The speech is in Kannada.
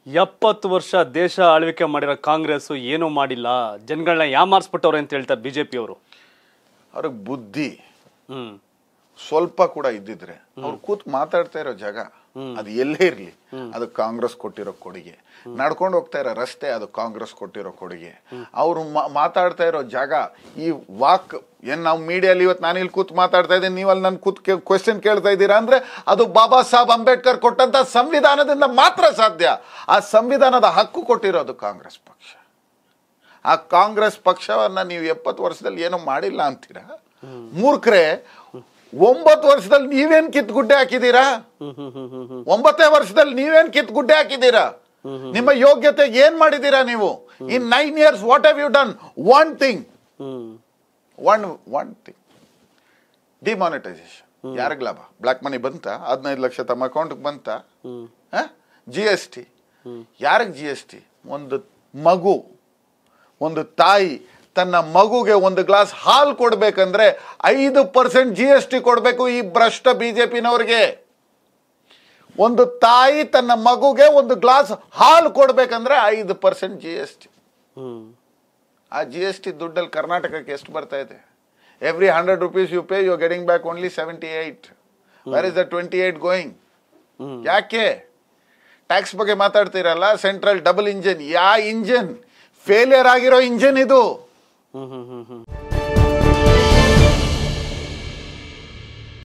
ಎಪ್ಪತ್ತು ವರ್ಷ ದೇಶ ಆಳ್ವಿಕೆ ಮಾಡಿರೋ ಕಾಂಗ್ರೆಸ್ ಏನೂ ಮಾಡಿಲ್ಲ ಜನಗಳನ್ನ ಯಾಮಾರಿಸ್ಬಿಟ್ಟವ್ರೆ ಅಂತ ಹೇಳ್ತಾರೆ ಬಿಜೆಪಿ ಅವರು ಅವ್ರಿಗೆ ಬುದ್ಧಿ ಹ್ಮ್ ಸ್ವಲ್ಪ ಕೂಡ ಇದ್ದಿದ್ರೆ ಅವ್ರು ಕೂತ್ ಮಾತಾಡ್ತಾ ಇರೋ ಜಾಗ ಅದು ಎಲ್ಲೇ ಇರ್ಲಿ ಅದು ಕಾಂಗ್ರೆಸ್ ಕೊಟ್ಟಿರೋ ಕೊಡುಗೆ ನಡ್ಕೊಂಡು ಹೋಗ್ತಾ ಇರೋ ರಸ್ತೆ ಅದು ಕಾಂಗ್ರೆಸ್ ಕೊಟ್ಟಿರೋ ಕೊಡುಗೆ ಅವರು ಮಾತಾಡ್ತಾ ಇರೋ ಜಾಗ ಈ ವಾಕ್ ಏನ್ ನಾವು ಮೀಡಿಯಲ್ಲಿ ಇವತ್ತು ನಾನು ಇಲ್ಲಿ ಕೂತ್ ಮಾತಾಡ್ತಾ ಇದ್ದೀನಿ ನೀವು ಅಲ್ಲಿ ನನ್ ಕೂತ್ ಕ್ವೆಶನ್ ಕೇಳ್ತಾ ಇದ್ದೀರಾ ಅಂದ್ರೆ ಅದು ಬಾಬಾ ಸಾಹೇಬ್ ಅಂಬೇಡ್ಕರ್ ಕೊಟ್ಟಂತ ಸಂವಿಧಾನದಿಂದ ಮಾತ್ರ ಸಾಧ್ಯ ಆ ಸಂವಿಧಾನದ ಹಕ್ಕು ಕೊಟ್ಟಿರೋದು ಕಾಂಗ್ರೆಸ್ ಪಕ್ಷ ಆ ಕಾಂಗ್ರೆಸ್ ಪಕ್ಷವನ್ನ ನೀವು ಎಪ್ಪತ್ತು ವರ್ಷದಲ್ಲಿ ಏನೂ ಮಾಡಿಲ್ಲ ಅಂತೀರಾ ಮೂರ್ಖರೇ ಒಂಬತ್ತು ವರ್ಷದಲ್ಲಿ ನೀವೇನ್ ಕಿತ್ ಗುಡ್ಡೆ ಹಾಕಿದ್ದೀರಾ ಹ್ಮ್ ಹ್ಮ್ ಹ್ಮ್ ಹ್ಮ್ ಹ್ಮ್ ಒಂಬತ್ತೇ ವರ್ಷದಲ್ಲಿ ನೀವೇನ್ ಕಿತ್ ಗುಡ್ಡೆ ಹಾಕಿದ್ದೀರಾ ನಿಮ್ಮ ಯೋಗ್ಯತೆ ಏನ್ ಮಾಡಿದ್ದೀರಾ ನೀವು in nine years what have you done one thing hmm one one thing demonetisation ಯಾರಿಗ್ ಲಾಭ ಬ್ಲ್ಯಾಕ್ ಮನಿ ಬಂತ ಹದಿನೈದು ಲಕ್ಷ ತಮ್ಮ ಅಕೌಂಟ್ಗೆ ಬಂತ ಜಿ ಎಸ್ ಟಿ ಯಾರಿಗೆ ಜಿ ಎಸ್ ಟಿ ಒಂದು ಮಗು ಒಂದು ತಾಯಿ ತನ್ನ ಮಗುಗೆ ಒಂದು ಗ್ಲಾಸ್ ಹಾಲು ಕೊಡ್ಬೇಕಂದ್ರೆ ಐದು ಪರ್ಸೆಂಟ್ ಜಿ ಎಸ್ ಟಿ ಕೊಡಬೇಕು ಈ ಭ್ರಷ್ಟ ಬಿಜೆಪಿನವ್ರಿಗೆ ಒಂದು ತಾಯಿ ತನ್ನ ಮಗುಗೆ ಒಂದು ಗ್ಲಾಸ್ ಹಾಲು ಕೊಡ್ಬೇಕಂದ್ರೆ ಐದು percent G S T hmm ಆ ಜಿ ಎಸ್ ಟಿ ದುಡ್ಡಲ್ಲಿ ಕರ್ನಾಟಕಕ್ಕೆ ಎಷ್ಟು ಬರ್ತಾ ಇದೆ every hundred rupees you pay you getting back only seventy eight where is the twenty eight going hmm. ಯಾಕೆ ಟ್ಯಾಕ್ಸ್ ಬಗ್ಗೆ ಮಾತಾಡ್ತೀರಲ್ಲ ಸೆಂಟ್ರಲ್ ಡಬಲ್ ಇಂಜಿನ್ ಯಾ ಇಂಜಿನ್ ಫೇಲಿಯರ್ ಆಗಿರೋ ಇಂಜಿನ್ ಇದು ಹ್ಮ್ ಹ್ಮ್ ಹ್ಮ್ ಹ್ಮ್